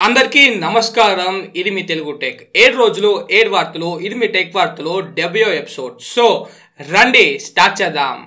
అందరికీ నమస్కారం ఇది మీ తెలుగు టెక్ ఏడు రోజులు ఏడు వార్తలు ఇది మీ టెక్ వార్తలు డెబ్యూ ఎపిసోడ్ సో రండి స్టార్ట్ చేద్దాం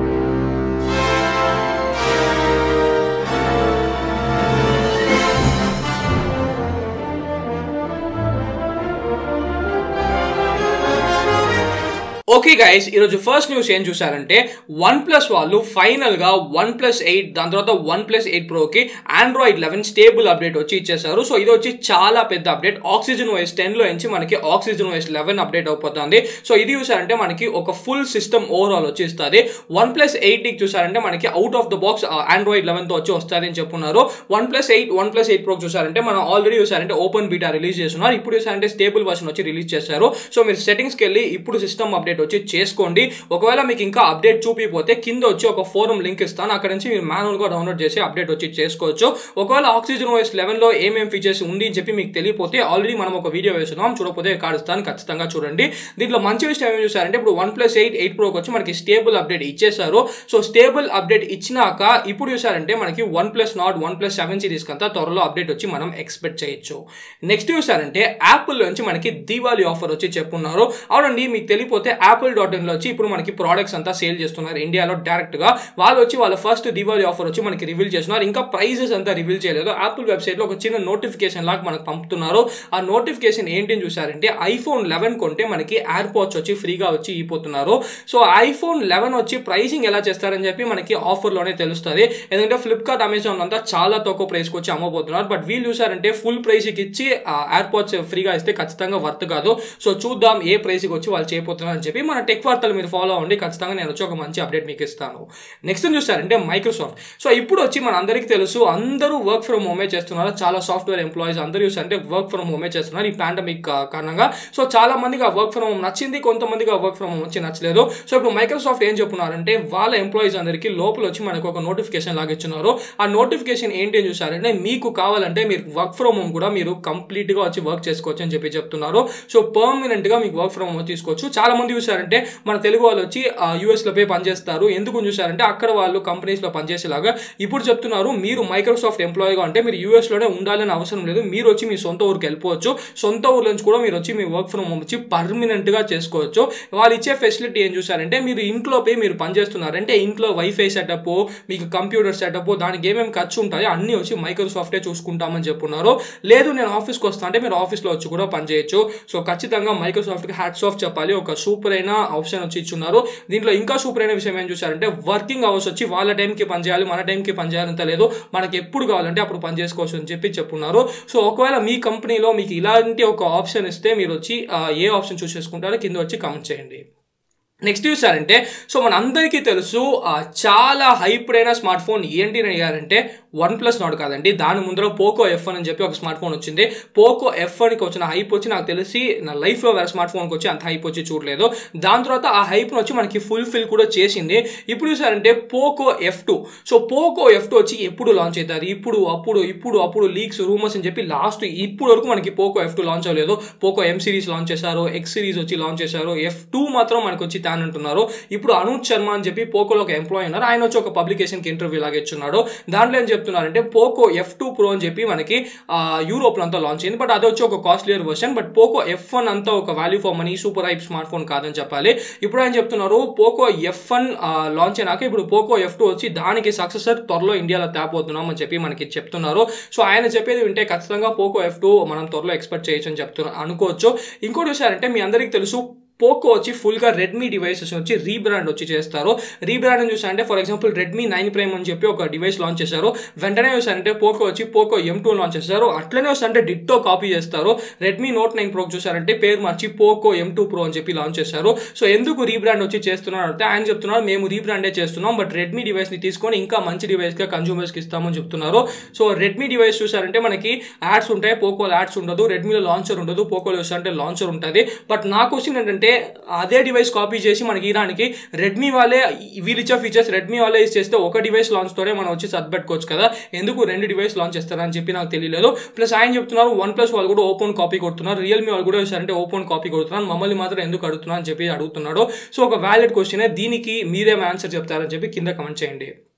ఓకే గైస్ ఈరోజు ఫస్ట్ న్యూస్ ఏం చూసారంటే వన్ ప్లస్ వాళ్ళు ఫైనల్గా వన్ ప్లస్ ఎయిట్ దాని తర్వాత వన్ ప్లస్ ఎయిట్ ప్రోకి ఆండ్రాయిడ్ లెవెన్ స్టేబుల్ అప్డేట్ వచ్చి ఇచ్చేసారు సో ఇది వచ్చి చాలా పెద్ద అప్డేట్ ఆక్సిజన్ ఓఎస్ టెన్లో నుంచి మనకి ఆక్సిజన్ ఓఎస్ లెవెన్ అప్డేట్ అయిపోతుంది సో ఇది చూసారంటే మనకి ఒక ఫుల్ సిస్టమ్ ఓవరాల్ వచ్చి ఇస్తుంది వన్ ప్లస్ ఎయిట్కి చూసారంటే మనకి out of the box Android లెవెన్తో వచ్చి వస్తుంది అని చెప్పున్నారు one plus eight one plus eight ప్రోకి చూసారంటే మనం ఆల్రెడీ చూసారంటే ఓపెన్ బీటా రిలీజ్ చేస్తున్నారు ఇప్పుడు చూసారంటే స్టేబుల్ వర్షన్ వచ్చి రిలీజ్ చేశారు సో మీరు సెటింగ్స్కి వెళ్ళి ఇప్పుడు సిస్టమ్ అప్డేట్ వచ్చి చేసుకోండి ఒకవేళ మీకు ఇంకా అప్డేట్ చూపిపోతే కింద వచ్చి ఒక ఫోరం లింక్ ఇస్తాను అక్కడ నుంచి మీరు మాన్యువల్గా డౌన్లోడ్ చేసి అప్డేట్ వచ్చి చేసుకోవచ్చు ఒకవేళ ఆక్సిజన్ ఓఎస్ లెవెన్లో ఏమేమి ఫీచర్స్ ఉంది అని చెప్పి మీకు తెలియపోతే ఆల్రెడీ మనం ఒక వీడియో వేస్తున్నాం చూడకపోతే కార్డు ఇస్తాను ఖచ్చితంగా చూడండి దీంట్లో మంచి విషయం ఏం చూసారంటే ఇప్పుడు వన్ ప్లస్ ఎయిట్ ఎయిట్ ప్రోకి వచ్చి మనకి స్టేబుల్ అప్డేట్ ఇచ్చేసారు సో స్టేబుల్ అప్డేట్ ఇచ్చినాక ఇప్పుడు చూసారంటే మనకి one plus not one plus seven series కంతా త్వరలో అప్డేట్ వచ్చి మనం ఎక్స్పెక్ట్ చేయొచ్చు నెక్స్ట్ చూసారంటే యాపిల్ నుంచి మనకి దీవాళీ ఆఫర్ వచ్చి చెప్పున్నారు అవునండి మీకు తెలియపోతే యాపిల్ డాట్ ఇన్లో వచ్చి ఇప్పుడు మనకి ప్రోడక్ట్స్ అంతా సేల్ చేస్తున్నారు ఇండియాలో డైరెక్ట్గా వాళ్ళు వచ్చి వాళ్ళ ఫస్ట్ దీవాళీ ఆఫర్ వచ్చి మనకి రివీల్ చేస్తున్నారు ఇంకా ప్రైజెస్ అంతా రివీల్ చేయలేదు యాపిల్ వెబ్సైట్లో ఒక చిన్న నోటిఫికేషన్ లాగా మనకు పంపుతున్నారు ఆ నోటిఫికేషన్ ఏంటి అని చూసారంటే ఐఫోన్ లెవెన్ కొంటే మనకి ఎయిర్పోర్ట్స్ వచ్చి ఫ్రీగా వచ్చి ఇపోతున్నారు సో ఐఫోన్ లెవెన్ వచ్చి ప్రైసింగ్ ఎలా చేస్తారని చెప్పి మనకి ఆఫర్లోనే తెలుస్తుంది ఎందుకంటే ఫ్లిప్కార్ట్ అమెజాన్ అంతా చాలా తక్కువ ప్రైస్కి వచ్చి అమ్మబోతున్నారు బట్ వీళ్ళు చూసారంటే ఫుల్ ప్రైస్కి ఇచ్చి ఎయిర్పోర్ట్స్ ఫ్రీగా ఇస్తే ఖచ్చితంగా వర్త్ కాదు సో చూద్దాం ఏ ప్రైస్కి వచ్చి వాళ్ళు చేయబోతున్నారని చెప్పి మన టెక్ వార్తలు మీరు ఫాలో అవ్వండి ఖచ్చితంగా నేను వచ్చి ఒక మంచి అప్డేట్ మీకు ఇస్తాను నెక్స్ట్ చూసారంటే మైక్రోసాఫ్ట్ సో ఇప్పుడు వచ్చి మన అందరికీ తెలుసు అందరూ వర్క్ ఫ్రమ్ హోమే చేస్తున్నారు చాలా సాఫ్ట్వేర్ ఎంప్లాయీస్ అందరూ చూసారంటే వర్క్ ఫ్రమ్ హోమే చేస్తున్నారు ఈ పాండమిక్ కారణంగా సో చాలా మందికి ఆ వర్క్ ఫ్రమ్ హోమ్ నచ్చింది కొంతమందికి ఆ వర్క్ ఫ్రమ్ హోమ్ వచ్చి నచ్చలేదు సో ఇప్పుడు మైక్రోసాఫ్ట్ ఏం చెప్తున్నారంటే వాళ్ళ ఎంప్లాయీస్ అందరికీ లోపల వచ్చి మనకు ఒక నోటిఫికేషన్ లాగా ఇచ్చున్నారు ఆ నోటిఫికేషన్ ఏంటి అని చూసారంటే మీకు కావాలంటే మీరు వర్క్ ఫ్రమ్ హోమ్ కూడా మీరు కంప్లీట్గా వచ్చి వర్క్ చేసుకోవచ్చు అని చెప్పి చెప్తున్నారు సో పర్మనెంట్గా మీకు వర్క్ ఫ్రమ్ హోమ్ తీసుకోవచ్చు చాలా మంది చూసారంటే మన తెలుగు వాళ్ళు వచ్చి యూఎస్లో పోయి పనిచేస్తారు ఎందుకు చూసారంటే అక్కడ వాళ్ళు కంపెనీస్లో పనిచేసేలాగా ఇప్పుడు చెప్తున్నారు మీరు మైక్రోసాఫ్ట్ ఎంప్లాయీగా అంటే మీరు యూఎస్లోనే ఉండాలని అవసరం లేదు మీరు వచ్చి మీ సొంత ఊరికి వెళ్ళిపోవచ్చు సొంత ఊరు నుంచి కూడా మీరు వచ్చి మీ వర్క్ ఫ్రమ్ హోమ్ వచ్చి పర్మనెంట్గా చేసుకోవచ్చు వాళ్ళు ఇచ్చే ఫెసిలిటీ ఏం చూసారంటే మీరు ఇంట్లో పోయి మీరు పనిచేస్తున్నారంటే ఇంట్లో వైఫై సెటప్ మీకు కంప్యూటర్ సెటప్ దానికి ఏమేమి ఖర్చు ఉంటాయో అన్నీ వచ్చి మైక్రోసాఫ్టే చూసుకుంటామని చెప్పున్నారు లేదు నేను ఆఫీస్కి వస్తా అంటే మీరు ఆఫీస్లో వచ్చి కూడా పనిచేయచ్చు సో ఖచ్చితంగా మైక్రోసాఫ్ట్కి హ్యాట్స్ ఆఫ్ చెప్పాలి ఒక సూపర్ అయిన ఆప్షన్ వచ్చి ఇచ్చున్నారు దీంట్లో ఇంకా సూపర్ అయిన విషయం ఏం చూసారంటే వర్కింగ్ అవర్స్ వచ్చి వాళ్ళ టైంకి పనిచేయాలి మన టైంకి పనిచేయాలంత లేదు మనకి ఎప్పుడు కావాలంటే అప్పుడు పని చేసుకోవచ్చు అని చెప్పి చెప్పున్నారు సో ఒకవేళ మీ కంపెనీలో మీకు ఇలాంటి ఒక ఆప్షన్ ఇస్తే మీరు వచ్చి ఏ ఆప్షన్ చూస్ చేసుకుంటారో కింద వచ్చి కమెంట్ చేయండి నెక్స్ట్ చూసారంటే సో మన అందరికీ తెలుసు చాలా హైప్డ్ అయిన స్మార్ట్ ఫోన్ ఏంటి అని అడిగారంటే వన్ ప్లస్ నాట్ కాదండి దాని ముందర పోకో ఎఫ్ అని చెప్పి ఒక స్మార్ట్ ఫోన్ వచ్చింది పోకో ఎఫ్ అనికి వచ్చిన హైప్ వచ్చి నాకు తెలిసి నా లైఫ్లో వేరే స్మార్ట్ ఫోన్కి వచ్చి అంత హైప్ వచ్చి చూడలేదు దాని తర్వాత ఆ హైప్ను వచ్చి మనకి ఫుల్ ఫిల్ కూడా చేసింది ఇప్పుడు చూసారంటే Poco F two so Poco F two వచ్చి ఎప్పుడు లాంచ్ అవుతుంది ఇప్పుడు అప్పుడు ఇప్పుడు అప్పుడు లీక్స్ రూమర్స్ అని చెప్పి లాస్ట్ ఇప్పుడు వరకు మనకి పోకో ఎఫ్ టూ లాంచ్ అవ్వలేదు పోకో ఎం సిరీస్ లాంచ్ చేశారు ఎక్స్ సిరీస్ వచ్చి లాంచ్ చేశారు ఎఫ్ టూ మాత్రం మనకు వచ్చి తాను అంటున్నారు ఇప్పుడు అనూప్ శర్మ అని చెప్పి పోకోలో ఒక ఎంప్లాయీ ఉన్నారు ఆయన వచ్చి ఒక పబ్లికేషన్కి ఇంటర్వ్యూ లాగా ఇచ్చున్నాడు దాంట్లో ఏం చెప్తున్నారంటే పోకో ఎఫ్ టూ ప్రో అని చెప్పి మనకి యూరోప్లో అంతా లాంచ్ అయింది బట్ అది వచ్చి ఒక costlier version but Poco F one అంతా ఒక value for money super hype smartphone కాదని చెప్పాలి ఇప్పుడు ఆయన చెప్తున్నారు పోకో ఎఫ్ వన్ లాంచ్ అయినాక ఇప్పుడు పోకో ఎఫ్ టూ వచ్చి దానికి సక్సెసర్ త్వరలో ఇండియాలో తేపోతున్నాం అని చెప్పి మనకి చెప్తున్నారు సో ఆయన చెప్పేది వింటే ఖచ్చితంగా పోకో ఎఫ్ టూ మనం త్వరలో ఎక్స్పెక్ట్ చేయొచ్చు అని చెప్తున్నారు అనుకోవచ్చు ఇంకోటి చూసారంటే మీ అందరికీ తెలుసు పోకో వచ్చి ఫుల్గా రెడ్మీ డివైసెస్ వచ్చి రీబ్రాండ్ వచ్చి చేస్తారు రీబ్రాండ్ అని చూసారంటే for example Redmi nine prime అని చెప్పి ఒక డివైస్ లాంచ్ చేశారు వెంటనే చూసారంటే పోకో వచ్చి పోకో ఎం టూ లాంచ్ చేస్తారు అట్లనే వస్తారంటే డిట్టో కాపీ చేస్తారు రెడ్మీ నోట్ నైన్ ప్రో చూసారంటే పేరు మార్చి పోకో ఎం టూ ప్రో అని చెప్పి లాంచ్ చేశారు సో ఎందుకు రీబ్రాండ్ వచ్చి చేస్తున్నారు అంటే ఆయన చెప్తున్నారు మేము రీబ్రాండే చేస్తున్నాం బట్ రెడ్మీ డివైస్ని తీసుకొని ఇంకా మంచి డివైస్గా కన్జ్యూమర్స్కి ఇస్తామని చెప్తున్నారు సో రెడ్మీ డివైస్ చూసారంటే మనకి యాడ్స్ ఉంటాయి పోకో యాడ్స్ ఉండదు రెడ్మీలో లాంచర్ ఉండదు పోకోలో చూసారంటే లాంచర్ ఉంటుంది బట్ నా క్వశ్చన్ ఏంటంటే అదే డివైస్ కాపీ చేసి మనకి ఇరానికి రెడ్మీ వాళ్ళే వీళ్ళు ఇచ్చే ఫీచర్స్ రెడ్మీ వాళ్ళే యూస్ చేస్తే ఒక డివైస్ లాంచ్తోనే మనం వచ్చి సర్పెట్టుకోవచ్చు కదా ఎందుకు రెండు డివైస్ లాంచ్ చేస్తారని చెప్పి నాకు తెలియలేదు ప్లస్ ఆయన చెప్తున్నారు వన్ ప్లస్ వాళ్ళు కూడా ఓపెన్ కాపీ కొడుతున్నారు రియల్మీ వాళ్ళు కూడా చూసారంటే ఓపెన్ కాపీ కొడుతున్నారు మమ్మల్ని మాత్రం ఎందుకు అడుగుతున్నారు అని చెప్పి అడుగుతున్నాడు సో ఒక వ్యాలిడ్ క్వశ్చన్ దీనికి మీరేం ఆన్సర్ చెప్తారని చెప్పి కింద కమెంట్ చేయండి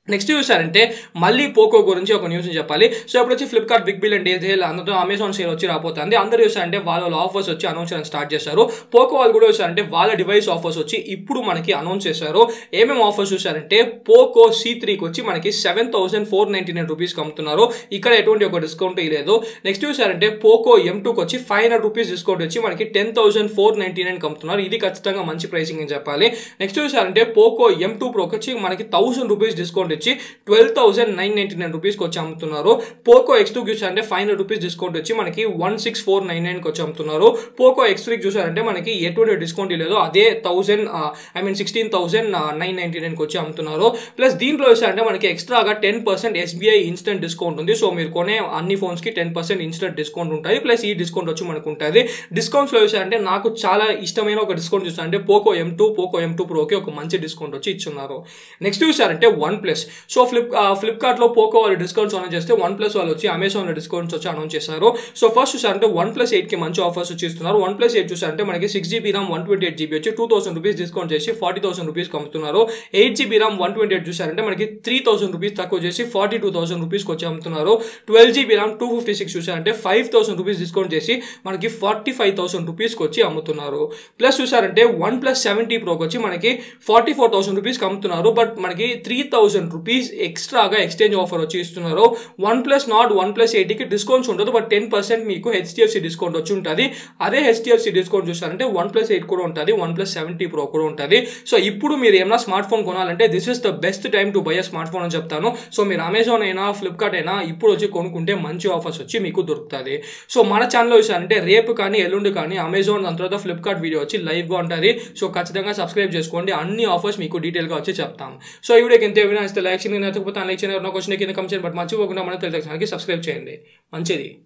నెక్స్ట్ చూసారంటే మళ్ళీ పోకో గురించి ఒక న్యూస్ చెప్పాలి సో ఇప్పుడు వచ్చి Flipkart big billion sale అందరూ అమెజాన్ సేల్ వచ్చి రాబోతుంది అందరూ చూసారంటే వాళ్ళ వాళ్ళ ఆఫర్స్ వచ్చి అనౌన్స్ చేయడం స్టార్ట్ చేశారు పోకో వాళ్ళు కూడా చూసారంటే వాళ్ళ డివైస్ ఆఫర్స్ వచ్చి ఇప్పుడు మనకి అనౌన్స్ చేశారు ఏమేమి ఆఫర్స్ చూసారంటే పోకో సి త్రీకి వచ్చి మనకి seven thousand four ninety nine రూపీస్కి అమ్ముతున్నారు ఇక్కడ ఎటువంటి ఒక డిస్కౌంట్ లేదు నెక్స్ట్ చూసారంటే పోకో ఎం టూకి వచ్చి ఫైవ్ హండ్రెడ్ రూపీస్ డిస్కౌంట్ వచ్చి మనకి టెన్ థౌసండ్ ఫోర్ నైన్టీ నైన్కి అమ్ముతున్నారు ఇది ఖచ్చితంగా మంచి ప్రైసింగ్ అని చెప్పాలి నెక్స్ట్ చూసారంటే పోకో ఎం టూ ప్రోకి వచ్చి మనకి థౌసండ్ రూపీస్ డిస్కౌంట్ ఇచ్చి twelve thousand nine ninety nine రూపీస్కి వచ్చి అమ్ముతున్నారు పోకో ఎక్స్ టూ చూసారంటే ఫైవ్ హండ్రెడ్ రూపీస్ డిస్కౌంట్ వచ్చి మనకి వన్ సిక్స్ ఫోర్ నైన్ నైన్కి వచ్చి అమ్ముతున్నారు పోకో ఎక్స్ త్రీకి చూసారంటే మనకి ఎటువంటి డిస్కౌంట్ లేదు అదే thousand I mean sixteen thousand nine ninety నైన్కి వచ్చి అమ్ముతున్నారు ప్లస్ దీంట్లో చూసారంటే మనకి ఎక్స్ట్రాగా ten percent SBI instant discount ఉంది సో మీరు కొనే అన్ని ఫోన్స్కి టెన్ పర్సెంట్ ఇన్స్టెంట్ డిస్కౌంట్ ఉంటుంది ప్లస్ ఈ డిస్కౌంట్ వచ్చి మనకు ఉంటుంది డిస్కౌంట్స్లో చూసారంటే నాకు చాలా ఇష్టమైన ఒక డిస్కౌంట్ చూసారంటే Poco M two Poco M two ప్రోకి ఒక మంచి డిస్కౌంట్ వచ్చి ఇచ్చున్నారు నెక్స్ట్ చూసారంటే వన్ ప్లస్ సో ఫ్లిప్ ఫ్లిప్కార్ట్లో పోకో వాళ్ళు డిస్కౌంట్స్ అనౌన్స్ చేస్తే వన్ ప్లస్ వాళ్ళు వచ్చి అమెజాన్లో డిస్కౌంట్స్ వచ్చి అనౌన్స్ చేశారు సో ఫస్ట్ చూసారంటే వన్ ప్లస్ ఎయిట్కి మంచి ఆఫర్స్ వచ్చి ఇస్తున్నారు వన్ ప్లస్ ఎయిట్ చూసారంటే మనకి six GB RAM one twenty eight GB వచ్చి టూ థౌసండ్ రూపీస్ డిస్కౌంట్ చేసి ఫార్టీ థౌసండ్ రూపీస్కి అమ్ముతున్నారు eight GB RAM one twenty eight చూసారంటే మనకి త్రీ థౌసండ్ రూపీస్ తక్కువ చేసి ఫార్టీ టూ థౌసండ్ రూపీస్కి వచ్చి అమ్ముతున్నారు twelve GB RAM two fifty six చూసారంటే ఫైవ్ థౌసండ్ రూపీస్ డిస్కౌంట్ చేసి మనకి ఫార్టీ ఫైవ్ థౌసండ్ రూపీస్కి వచ్చి అమ్ముతున్నారు ప్లస్ చూసారంటే వన్ ప్లస్ సెవెంటీ ప్రోకి వచ్చి మనకి ఫార్టీ ఫోర్ థౌసండ్ రూపీస్కి అమ్ముతున్నారు బట్ మనకి త్రీ థౌసండ్ రూపీస్ ఎక్స్ట్రాగా ఎక్స్చేంజ్ ఆఫర్ వచ్చి ఇస్తున్నారు one plus not one plus ఎయిటీకి డిస్కౌంట్స్ ఉండదు బట్ టెన్ పర్సెంట్ మీకు హెచ్డిఎఫ్సి డిస్కౌంట్ వచ్చి ఉంటుంది అదే హెచ్డిఎఫ్సి డిస్కౌంట్ చూసారంటే వన్ ప్లస్ ఎయిట్ కూడా ఉంటుంది వన్ ప్లస్ సెవెంటీ ప్రో కూడా ఉంటుంది సో ఇప్పుడు మీరు ఏమైనా స్మార్ట్ ఫోన్ కొనాలంటే this is the best time to buy a smart phone అని చెప్తాను సో మీరు అమెజాన్ అయినా ఫ్లిప్కార్ట్ అయినా ఇప్పుడు వచ్చి కొనుక్కుంటే మంచి ఆఫర్స్ వచ్చి మీకు దొరుకుతుంది సో మన ఛానల్లో చూసారంటే రేపు కానీ ఎల్లుండి కానీ అమెజాన్ దాని తర్వాత ఫ్లిప్కార్ట్ వీడియో వచ్చి లైవ్గా ఉంటుంది సో ఖచ్చితంగా సబ్స్క్రైబ్ చేసుకోండి అన్ని ఆఫర్స్ మీకు డీటెయిల్గా వచ్చి చెప్తాం సో ఈ వీడియోకి ఎంత ఏమైనా ఇస్తే లైక్ చేయండి నచ్చకపోతే లైక్ చేయండి క్వశ్చన్ కింద కమెంట్ చేయండి బట్ మర్చిపోకుండా మన తెలుగు సబ్స్క్రైబ్ చేయండి మంచిది